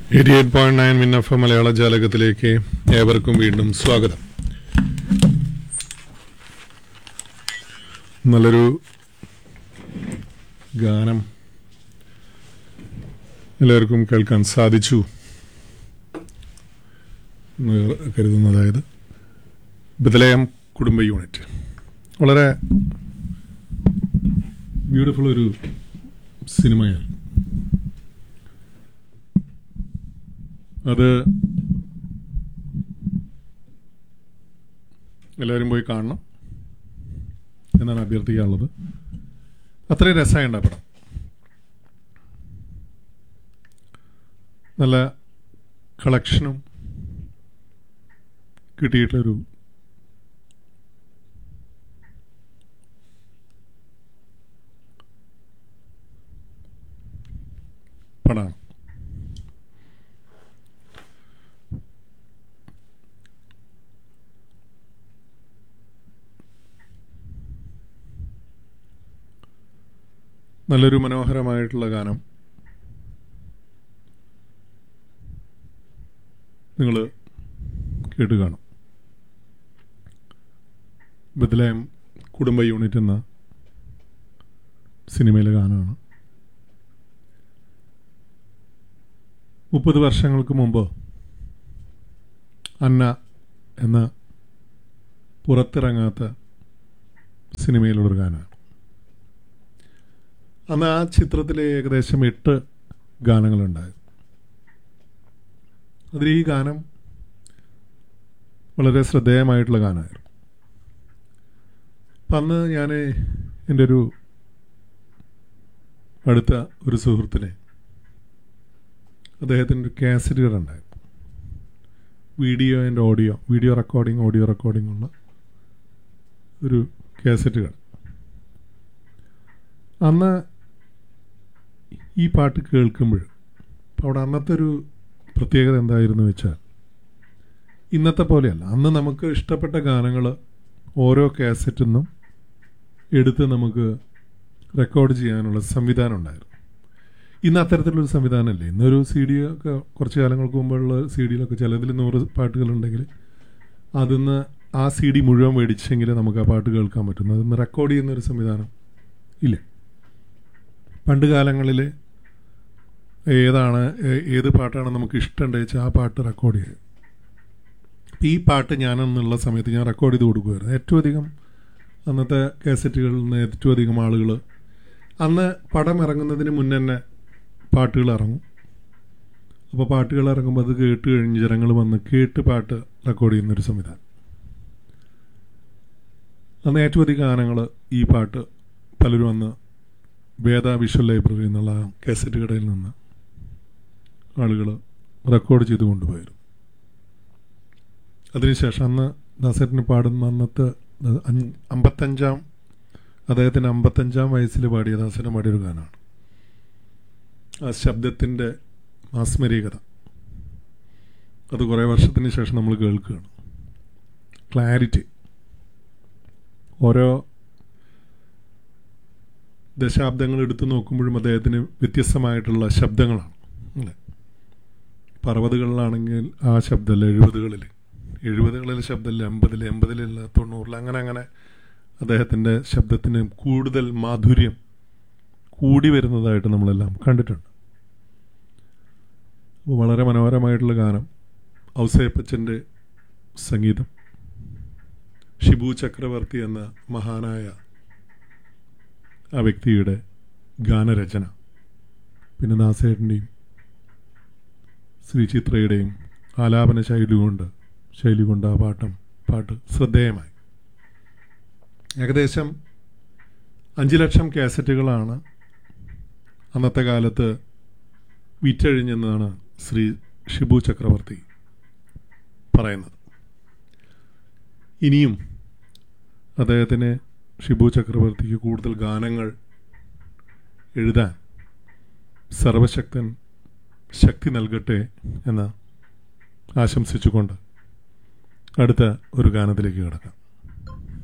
eighty eight point nine മിന്നഫ മലയാള ജാലകത്തിലേക്ക് ഏവർക്കും വീണ്ടും സ്വാഗതം നല്ലൊരു ഗാനം എല്ലാവർക്കും കേൾക്കാൻ സാധിച്ചു എന്ന് കരുതുന്നു അതായത് ബദലയം കുടുംബ യൂണിറ്റ് വളരെ ബ്യൂട്ടിഫുൾ ഒരു സിനിമയാണ് അത് എല്ലാവരും പോയി കാണണം എന്നാണ് അഭ്യർത്ഥിക്കാനുള്ളത് അത്രയും രസമുണ്ട് ആ പടം നല്ല കളക്ഷനും കിട്ടിയിട്ടുള്ളൊരു പടമാണ് നല്ലൊരു മനോഹരമായിട്ടുള്ള ഗാനം നിങ്ങൾ കേട്ട് കാണും ബദലയം കുടുംബ യൂണിറ്റ് എന്ന സിനിമയിലെ ഗാനമാണ് മുപ്പത് വർഷങ്ങൾക്ക് മുമ്പ് അന്ന എന്ന പുറത്തിറങ്ങാത്ത സിനിമയിലുള്ളൊരു ഗാനമാണ് അന്ന് ആ ചിത്രത്തിലെ ഏകദേശം എട്ട് ഗാനങ്ങളുണ്ടായിരുന്നു അതിൽ ഈ ഗാനം വളരെ ശ്രദ്ധേയമായിട്ടുള്ള ഗാനമായിരുന്നു അപ്പം അന്ന് ഞാൻ എൻ്റെ ഒരു അടുത്ത ഒരു സുഹൃത്തിനെ അദ്ദേഹത്തിൻ്റെ ഒരു കാസറ്റുകൾ ഉണ്ടായിരുന്നു video and audio video recording audio recording ഉള്ള ഒരു കാസറ്റുകൾ അന്ന് ഈ പാട്ട് കേൾക്കുമ്പോൾ അവിടെ അന്നത്തെ ഒരു പ്രത്യേകത എന്തായിരുന്നു വെച്ചാൽ ഇന്നത്തെ പോലെയല്ല അന്ന് നമുക്ക് ഇഷ്ടപ്പെട്ട ഗാനങ്ങൾ ഓരോ കാസറ്റിൽ നിന്നും എടുത്ത് നമുക്ക് റെക്കോർഡ് ചെയ്യാനുള്ള സംവിധാനം ഉണ്ടായിരുന്നു ഇന്ന് അത്തരത്തിലൊരു സംവിധാനമല്ലേ ഇന്നൊരു സി ഡി ഒക്കെ കുറച്ച് കാലങ്ങൾക്ക് മുമ്പുള്ള സി ഡിയിലൊക്കെ ചിലതിൽ നൂറ് പാട്ടുകളുണ്ടെങ്കിൽ അതിന്ന് ആ സി ഡി മുഴുവൻ മേടിച്ചെങ്കിൽ നമുക്ക് ആ പാട്ട് കേൾക്കാൻ പറ്റുന്നു അതിന്ന് റെക്കോർഡ് ചെയ്യുന്നൊരു സംവിധാനം ഇല്ല പണ്ട് കാലങ്ങളിൽ ഏതാണ് ഏ- ഏത് പാട്ടാണ് നമുക്ക് ഇഷ്ടമുണ്ടെന്ന് വെച്ചാൽ ആ പാട്ട് റെക്കോർഡ് ചെയ്യും ഈ പാട്ട് ഞാനെന്നുള്ള സമയത്ത് ഞാൻ റെക്കോർഡ് ചെയ്ത് കൊടുക്കുമായിരുന്നു ഏറ്റവും അധികം അന്നത്തെ കാസറ്റുകളിൽ നിന്ന് ഏറ്റവും അധികം ആളുകൾ അന്ന് പടം ഇറങ്ങുന്നതിന് മുന്നേ തന്നെ പാട്ടുകൾ ഇറങ്ങും അപ്പോൾ പാട്ടുകൾ ഇറങ്ങുമ്പോൾ അത് കേട്ട് കഴിഞ്ഞ് ജനങ്ങൾ വന്ന് കേട്ട് പാട്ട് റെക്കോർഡ് ചെയ്യുന്നൊരു സംവിധാനം അന്ന് ഏറ്റവും അധികം ഗാനങ്ങൾ ഈ പാട്ട് പലരും അന്ന് വേദ വിഷ്വൽ ലൈബ്രറി എന്നുള്ള കാസറ്റ് കടയിൽ നിന്ന് ആളുകൾ റെക്കോർഡ് ചെയ്ത് കൊണ്ടുപോയിരുന്നു അതിനുശേഷം അന്ന് ദാസേട്ടന് പാടുന്ന അന്നത്തെ അഞ്ച് അമ്പത്തഞ്ചാം അദ്ദേഹത്തിന് അമ്പത്തഞ്ചാം വയസ്സിൽ പാടിയ ദാസേട്ടൻ പാടിയൊരു ഗാനമാണ് ആ ശബ്ദത്തിൻ്റെ മാസ്മരീകത അത് കുറേ വർഷത്തിന് ശേഷം നമ്മൾ കേൾക്കുകയാണ് ക്ലാരിറ്റി ഓരോ ദശാബ്ദങ്ങൾ എടുത്തു നോക്കുമ്പോഴും അദ്ദേഹത്തിന് വ്യത്യസ്തമായിട്ടുള്ള ശബ്ദങ്ങളാണ് അല്ലേ ഇപ്പം അറുപതുകളിലാണെങ്കിൽ ആ ശബ്ദമല്ല എഴുപതുകളിൽ എഴുപതുകളിലെ ശബ്ദമില്ല എൺപതിൽ എൺപതിലില്ല തൊണ്ണൂറിൽ അങ്ങനെ അങ്ങനെ അദ്ദേഹത്തിൻ്റെ ശബ്ദത്തിന് കൂടുതൽ മാധുര്യം കൂടി വരുന്നതായിട്ട് നമ്മളെല്ലാം കണ്ടിട്ടുണ്ട് അപ്പോൾ വളരെ മനോഹരമായിട്ടുള്ള ഗാനം ഔസേപ്പച്ചൻ്റെ സംഗീതം ഷിബു ചക്രവർത്തി എന്ന മഹാനായ ആ വ്യക്തിയുടെ ഗാനരചന പിന്നെ ദാസേട്ടൻ്റെയും ശ്രീ ചിത്രയുടെയും ആലാപന ശൈലി കൊണ്ട് ശൈലി കൊണ്ട് ആ പാട്ടം പാട്ട് ശ്രദ്ധേയമായി ഏകദേശം അഞ്ച് ലക്ഷം കാസറ്റുകളാണ് അന്നത്തെ കാലത്ത് വിറ്റഴിഞ്ഞെന്നാണ് ശ്രീ ഷിബു ചക്രവർത്തി പറയുന്നത് ഇനിയും അദ്ദേഹത്തിന് ഷിബു ചക്രവർത്തിക്ക് കൂടുതൽ ഗാനങ്ങൾ എഴുതാൻ സർവശക്തൻ ശക്തി നൽകട്ടെ എന്ന് ആശംസിച്ചുകൊണ്ട് അടുത്ത ഒരു ഗാനത്തിലേക്ക് കിടക്കാം